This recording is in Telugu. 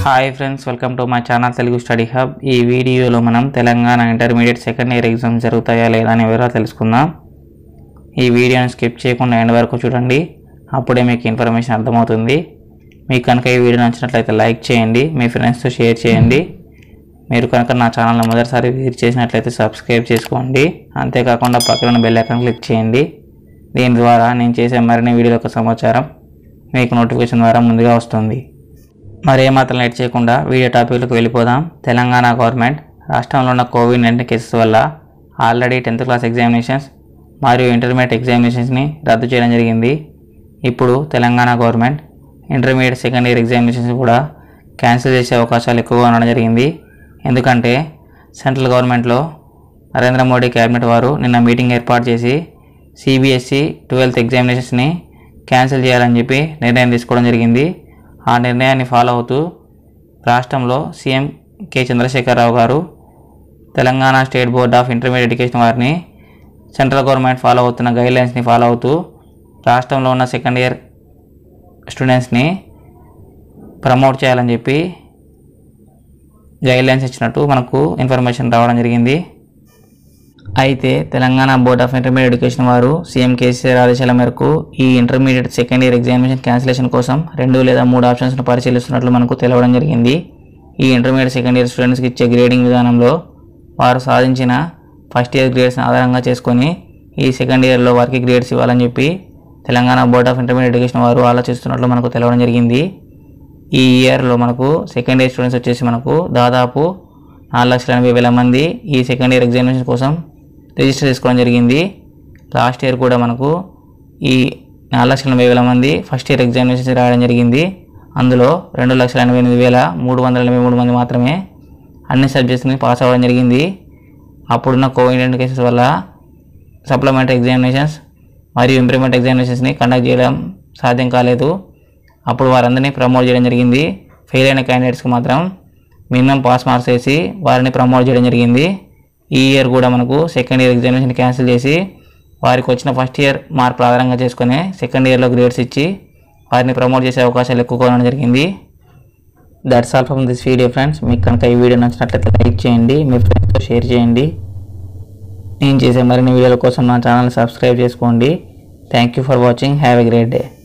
hi friends welcome to my channel Telugu study hub ఈ వీడియోలో మనం Telangana intermediate second year exams జరుగుతాయా లేదా అని వివరాలు తెలుసుకుందాం ఈ వీడియోని స్కిప్ చేయకుండా ఎండ్ వరకు చూడండి అప్పుడే మీకు ఇన్ఫర్మేషన్ అర్థమవుతుంది మీకు కనుక ఈ వీడియో నచ్చినట్లయితే లైక్ చేయండి మీ ఫ్రెండ్స్తో షేర్ చేయండి మీరు కనుక నా ఛానల్ని మొదటిసారి విజిట్ చేసినట్లయితే సబ్స్క్రైబ్ చేసుకోండి అంతేకాకుండా పక్కన బెల్ ఐకాన్ క్లిక్ చేయండి దీని ద్వారా నేను చేసే మరిన్ని వీడియోల యొక్క సమాచారం మీకు నోటిఫికేషన్ ద్వారా ముందుగా వస్తుంది మరి ఏమాత్రం లేట్ చేయకుండా వీడియో టాపిక్లకు వెళ్ళిపోదాం తెలంగాణ గవర్నమెంట్ రాష్ట్రంలో ఉన్న కోవిడ్ నైన్టీన్ కేసెస్ వల్ల ఆల్రెడీ టెన్త్ క్లాస్ ఎగ్జామినేషన్స్ మరియు ఇంటర్మీడియట్ ఎగ్జామినేషన్స్ని రద్దు చేయడం జరిగింది ఇప్పుడు Telangana government intermediate second year examinations కూడా క్యాన్సిల్ చేసే అవకాశాలు ఎక్కువగా ఉండడం జరిగింది ఎందుకంటే సెంట్రల్ గవర్నమెంట్లో నరేంద్ర మోడీ కేబినెట్ వారు నిన్న మీటింగ్ ఏర్పాటు చేసి సిబిఎస్ఈ ట్వెల్త్ ఎగ్జామినేషన్స్ని క్యాన్సిల్ చేయాలని చెప్పి నిర్ణయం తీసుకోవడం జరిగింది ఆ నిర్ణయాన్ని ఫాలో అవుతూ రాష్ట్రంలో CM K Chandrasekhar Rao garu Telangana state board of intermediate education వారిని సెంట్రల్ గవర్నమెంట్ ఫాలో అవుతున్న గైడ్లైన్స్ని ఫాలో అవుతూ రాష్ట్రంలో ఉన్న సెకండ్ ఇయర్ స్టూడెంట్స్ని ప్రమోట్ చేయాలని చెప్పి గైడ్లైన్స్ ఇచ్చినట్టు మనకు ఇన్ఫర్మేషన్ రావడం జరిగింది అయితే Telangana board of intermediate education వారు సీఎం కేసీఆర్ ఆదేశాల మేరకు ఈ intermediate second year examination cancellation కోసం రెండు లేదా మూడు ఆప్షన్స్ను పరిశీలిస్తున్నట్లు మనకు తెలవడం జరిగింది ఈ ఇంటర్మీడియట్ సెకండ్ ఇయర్ స్టూడెంట్స్కి ఇచ్చే గ్రేడింగ్ విధానంలో వారు సాధించిన ఫస్ట్ ఇయర్ గ్రేడ్స్ని ఆధారంగా చేసుకొని ఈ సెకండ్ ఇయర్లో వారికి గ్రేడ్స్ ఇవ్వాలని చెప్పి Telangana board of intermediate education వారు ఆలోచిస్తున్నట్లు మనకు తెలవడం జరిగింది ఈ ఇయర్లో మనకు సెకండ్ ఇయర్ స్టూడెంట్స్ వచ్చేసి మనకు దాదాపు నాలుగు లక్షల ఎనభై వేల మంది ఈ సెకండ్ ఇయర్ ఎగ్జామినేషన్ కోసం రిజిస్టర్ చేసుకోవడం జరిగింది లాస్ట్ ఇయర్ కూడా మనకు ఈ నాలుగు లక్షల ఎనభై వేల మంది ఫస్ట్ ఇయర్ ఎగ్జామినేషన్స్ రాయడం జరిగింది అందులో రెండు లక్షల ఎనభై ఎనిమిది వేల మూడు వందల ఎనభై మూడు మంది మాత్రమే అన్ని సబ్జెక్ట్స్ని పాస్ అవ్వడం జరిగింది అప్పుడున్న కోవిడ్ కేసెస్ వల్ల సప్లిమెంటరీ ఎగ్జామినేషన్స్ మరియు ఇంప్రూవ్మెంట్ ఎగ్జామినేషన్స్ని కండక్ట్ చేయడం సాధ్యం కాలేదు అప్పుడు వారందరినీ ప్రమోట్ చేయడం జరిగింది ఫెయిల్ అయిన క్యాండిడేట్స్కి మాత్రం మినిమం పాస్ మార్క్స్ వేసి వారిని ప్రమోట్ చేయడం జరిగింది ఈ ఇయర్ కూడా మనకు సెకండ్ ఇయర్ ఎగ్జామినేషన్ క్యాన్సిల్ చేసి వారికి వచ్చిన ఫస్ట్ ఇయర్ మార్కులు ఆధారంగా చేసుకొని సెకండ్ ఇయర్లో గ్రేడ్స్ ఇచ్చి వారిని ప్రమోట్ చేసే అవకాశాలు ఎక్కువగా ఉండడం జరిగింది that's all from this video friends మీకు కనుక ఈ వీడియో నచ్చినట్లయితే లైక్ చేయండి మీ ఫ్రెండ్స్తో షేర్ చేయండి నేను చేసే మరిన్ని వీడియోల కోసం నా ఛానల్ సబ్స్క్రైబ్ చేసుకోండి thank you for watching have a great day